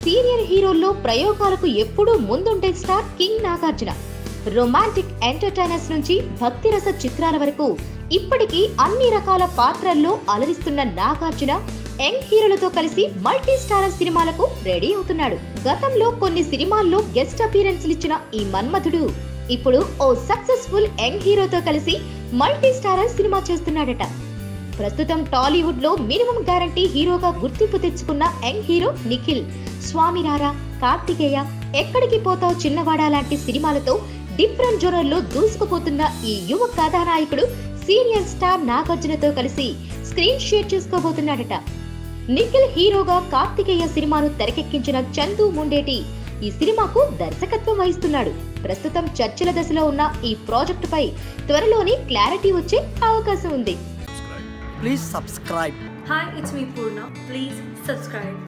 Senior హీరోల్లో ప్రయోగాలకు ఎప్పుడూ ముందుండే star king Nagarjuna romantic entertainers నుంచి భక్తిరస చిత్రాల వరకు ఇప్పటికీ అన్ని రకాల పాత్రల్లో అలరిస్తున్న నాగార్జున యంగ్ హీరోలతో కలిసి మల్టీ స్టారర్ సినిమాలకు రెడీ అవుతున్నాడు గతంలో కొన్ని సినిమాల్లో గెస్ట్ అపీరెన్స్లు ఇచ్చిన ఈ మన్మధుడు ఇప్పుడు ఓ సక్సెస్ఫుల్ యంగ్ హీరోతో కలిసి మల్టీ స్టారర్ సినిమా చేస్తున్నాడట ప్రస్తుతం టాలీవుడ్ లో మినిమం గ్యారంటీ హీరోగా గుర్తింపు తెచ్చుకున్న యంగ్ హీరో నిఖిల్ స్వామిరారా కార్తికేయ ఎక్కడికి పోతావు చిన్నవాడా లాంటి సినిమాలతో డిఫరెంట్ జోనర్లో దూసుకుపోతున్న ఈ యువ కథానాయకుడు సీనియర్ స్టార్ నాగార్జునతో కలిసి స్క్రీన్ షేర్ చేసుకోబోతున్నాడట నిఖిల్ హీరోగా కార్తికేయ సినిమాను తెరకెక్కించిన చందు ముండేటి ఈ సినిమాకు దర్శకత్వం వహిస్తున్నాడు ప్రస్తుతం చర్చల దశలో ఉన్న ఈ ప్రాజెక్టుపై త్వరలోనే క్లారిటీ వచ్చే అవకాశం ఉంది Please subscribe. Hi, it's me Purna. Please subscribe.